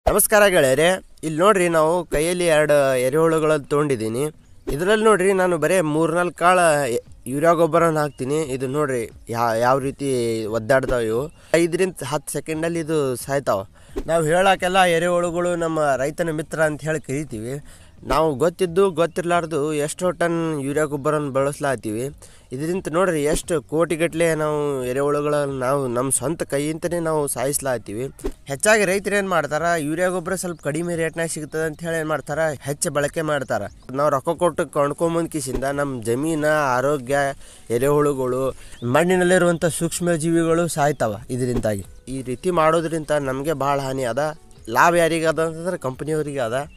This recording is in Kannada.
ನಮಸ್ಕಾರ ಗೆಳೆಯರೆ ಇಲ್ಲಿ ನೋಡ್ರಿ ನಾವು ಕೈಯಲ್ಲಿ ಎರಡು ಎರೆಹುಳುಗಳನ್ನು ತೊಗೊಂಡಿದ್ದೀನಿ ಇದರಲ್ಲಿ ನೋಡ್ರಿ ನಾನು ಬರೀ ಮೂರ್ನಾಲ್ಕು ಕಾಳು ಎ- ಯೂರಿಯಾ ಗೊಬ್ಬರನ ಹಾಕ್ತೀನಿ ಇದು ನೋಡ್ರಿ ಯಾ ಯಾವ ರೀತಿ ಒದ್ದಾಡ್ತಾವೆ ಇವು ಐದರಿಂದ ಹತ್ತು ಸೆಕೆಂಡಲ್ಲಿ ಇದು ಸಾಯ್ತಾವೆ ನಾವು ಹೇಳೋಕ್ಕೆಲ್ಲ ಎರೆಹುಳುಗಳು ನಮ್ಮ ರೈತನ ಮಿತ್ರ ಅಂತ ಹೇಳಿ ಕರಿತೀವಿ ನಾವು ಗೊತ್ತಿದ್ದು ಗೊತ್ತಿರಲಾರ್ದು ಎಷ್ಟೋ ಟನ್ ಯೂರಿಯಾ ಗೊಬ್ಬರನ ಬಳಸ್ಲಾತೀವಿ ಇದರಿಂದ ನೋಡ್ರಿ ಎಷ್ಟು ಕೋಟಿಗಟ್ಟಲೆ ನಾವು ಎರೆಹುಳುಗಳನ್ನು ನಾವು ನಮ್ಮ ಸ್ವಂತ ಕೈಯಿಂದನೇ ನಾವು ಸಾಯಿಸ್ಲಾತೀವಿ ಹೆಚ್ಚಾಗಿ ರೈತರು ಏನು ಮಾಡ್ತಾರೆ ಯೂರಿಯಾ ಗೊಬ್ಬರ ಸ್ವಲ್ಪ ಕಡಿಮೆ ರೇಟ್ನಾಗ ಸಿಗ್ತದೆ ಅಂತ ಹೇಳಿ ಏನು ಮಾಡ್ತಾರೆ ಹೆಚ್ಚು ಬಳಕೆ ಮಾಡ್ತಾರೆ ನಾವು ರೊಕ್ಕ ಕೊಟ್ಟು ಕೊಂಡ್ಕೊಂಬಂದ್ ಕಿಸಿಂದ ನಮ್ಮ ಜಮೀನ ಆರೋಗ್ಯ ಎರೆಹುಳುಗಳು ಮಣ್ಣಿನಲ್ಲಿರುವಂಥ ಸೂಕ್ಷ್ಮ ಜೀವಿಗಳು ಸಾಯ್ತಾವ ಇದರಿಂದಾಗಿ ಈ ರೀತಿ ಮಾಡೋದ್ರಿಂದ ನಮಗೆ ಭಾಳ ಹಾನಿ ಅದ ಲಾಭ ಯಾರಿಗೆ ಅದ ಅಂತಂದ್ರೆ ಕಂಪ್ನಿಯವ್ರಿಗೆ ಅದ